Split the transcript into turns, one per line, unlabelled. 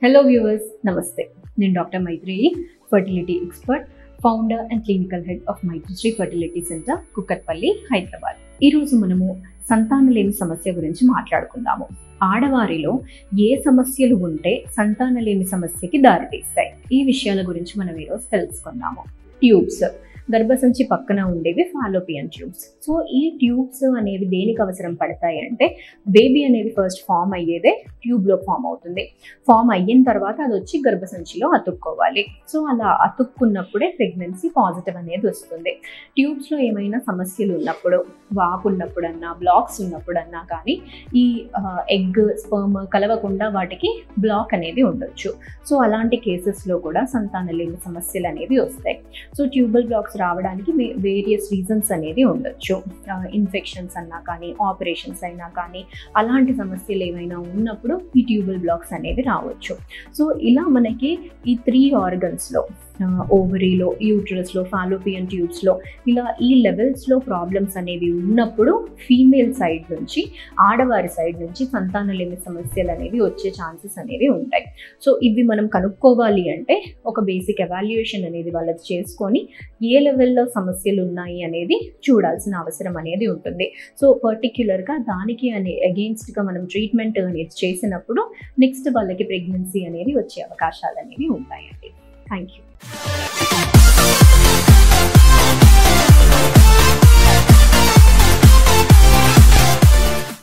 hello viewers నమస్తే నేను doctor Maitreyi fertility expert founder and clinical head of Maitrishri fertility centre Kukatpally Hyderabad ఈరోజు మనము సంతానలేమి సమస్య గురించి మాట్లాడుకుందాము ఆడవారిలో ఏ సమస్యలు ఉంటే సంతానలేమి సమస్యకి దారితీస్తాయి ఈ విషయాల గురించి మనం ఈరోజు తెలుసుకుందాము ట్యూబ్స్ గర్భసంచి పక్కన ఉండేవి ఫాలోపియన్ ట్యూబ్స్ సో ఈ ట్యూబ్స్ అనేవి దేనికి అవసరం పడతాయి అంటే బేబీ అనేది ఫస్ట్ ఫామ్ అయ్యేదే ట్యూబ్లో ఫామ్ అవుతుంది ఫామ్ అయిన తర్వాత అది వచ్చి గర్భసంచిలో అతుక్కోవాలి సో అలా అతుక్కున్నప్పుడే ప్రెగ్నెన్సీ పాజిటివ్ అనేది వస్తుంది ట్యూబ్స్లో ఏమైనా సమస్యలు ఉన్నప్పుడు వాపు ఉన్నప్పుడన్నా బ్లాక్స్ ఉన్నప్పుడన్నా కానీ ఈ ఎగ్ స్పర్మ్ కలవకుండా వాటికి బ్లాక్ అనేది ఉండొచ్చు సో అలాంటి కేసెస్లో కూడా సంతానలేని సమస్యలు అనేవి వస్తాయి సో ట్యూబల్ బ్లాక్స్ రావడానికి వేరియస్ రీజన్స్ అనేది ఉండొచ్చు ఇన్ఫెక్షన్స్ అన్నా కానీ ఆపరేషన్స్ అయినా కానీ అలాంటి సమస్యలు ఏమైనా ఉన్నప్పుడు ఈ ట్యూబల్ బ్లాక్స్ అనేవి రావచ్చు సో ఇలా మనకి ఈ త్రీ ఆర్గన్స్లో ఓవరీలో యూట్రస్లో ఫాలోపియన్ ట్యూబ్స్లో ఇలా ఈ లెవెల్స్లో ప్రాబ్లమ్స్ అనేవి ఉన్నప్పుడు ఫీమేల్ సైడ్ నుంచి ఆడవారి సైడ్ నుంచి సంతానలేమి సమస్యలు అనేవి వచ్చే ఛాన్సెస్ అనేవి ఉంటాయి సో ఇవి మనం కనుక్కోవాలి అంటే ఒక బేసిక్ ఎవాల్యుయేషన్ అనేది వాళ్ళది చేసుకొని ఏ లెవెల్లో సమస్యలు ఉన్నాయి అనేది చూడాల్సిన అవసరం అనేది ఉంటుంది సో పర్టిక్యులర్గా దానికి అనే అగెయిన్స్ట్గా మనం ట్రీట్మెంట్ అనేది చేసినప్పుడు నెక్స్ట్ వాళ్ళకి ప్రెగ్నెన్సీ అనేది వచ్చే అవకాశాలు అనేవి ఉంటాయండి థ్యాంక్ యూ